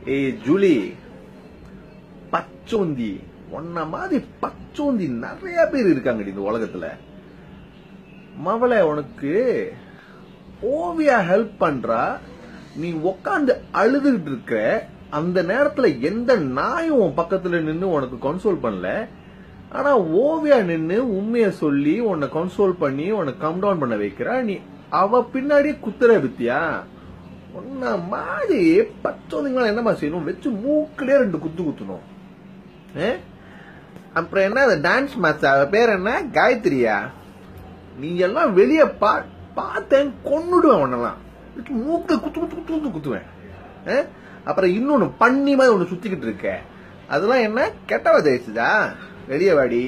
ஏய் ஜூலி பச்சோந்தி உன்ன மாதிரி பச்சோந்தி நிறைய பேர் இருக்காங்கடி இந்த உலகத்துல மவளை உனக்கு ஓவியா ஹெல்ப் பண்றா நீ உக்காந்து அழுதுகிட்டு இருக்க அந்த நேரத்துல எந்த நாயும் உன் பக்கத்துல நின்னு உனக்கு கன்சோல் பண்ணல ஆனா ஓவியா நின்னு உண்மைய சொல்லி உன்னை கன்சோல் பண்ணி உன்னை கம் டவுன் பண்ண வைக்கிறா நீ அவ பின்னாடியே குத்துற வித்தியா உன்ன மாதிரி பச்சோந்திங்களா என்னமா செய்யணும் வச்சு மூக்கிலே ரெண்டு குத்து குத்தணும் ஏ? அப்புறம் என்ன டான்ஸ் மேட்ச் அவ பேர் என்ன காயத்ரியா நீ எல்லாம் வெளிய பா பார்த்தேன் கொன்னுடுவேன் உன்னெல்லாம் வச்சு மூக்க குத்து குத்து குத்து குத்து குத்துவேன் ஏ? அப்புறம் இன்னொன்னு பண்ணி மாதிரி ஒண்ணு சுத்திக்கிட்டு இருக்க அதெல்லாம் என்ன கெட்ட வார்த்தை ஏசுதா வெளிய வாடி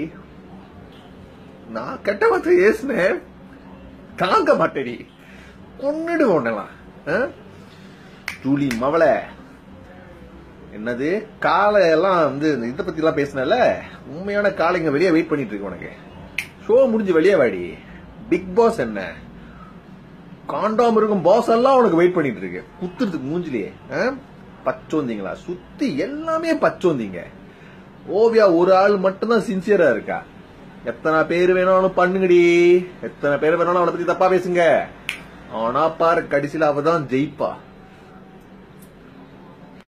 நான் கெட்ட வார்த்தை ஏசுனேன் தாங்க மாட்டேடி கொன்னுடுவேன் உன்னெல்லாம் ஆ? ஜூலி மவளை என்னது காலை எல்லாம் வந்து இந்த இதை பத்தி எல்லாம் பேசினல உண்மையான காலைங்க வெளியே வெயிட் பண்ணிட்டு இருக்கு உனக்கு ஷோ முடிஞ்சு வெளியே வாடி பிக் பாஸ் என்ன காண்டாம் இருக்கும் பாஸ் எல்லாம் உனக்கு வெயிட் பண்ணிட்டு இருக்கு குத்துறதுக்கு மூஞ்சிலேயே ஆ? பச்சோந்திங்களா சுத்தி எல்லாமே பச்சோந்திங்க ஓவியா ஒரு ஆள் மட்டும்தான் சின்சியரா இருக்கா எத்தனை பேர் வேணாலும் பண்ணுங்கடி எத்தனை பேர் வேணாலும் அவளை பத்தி தப்பா பேசுங்க ஆனா பாரு கடைசியில அவ தான் ஜெயிப்பா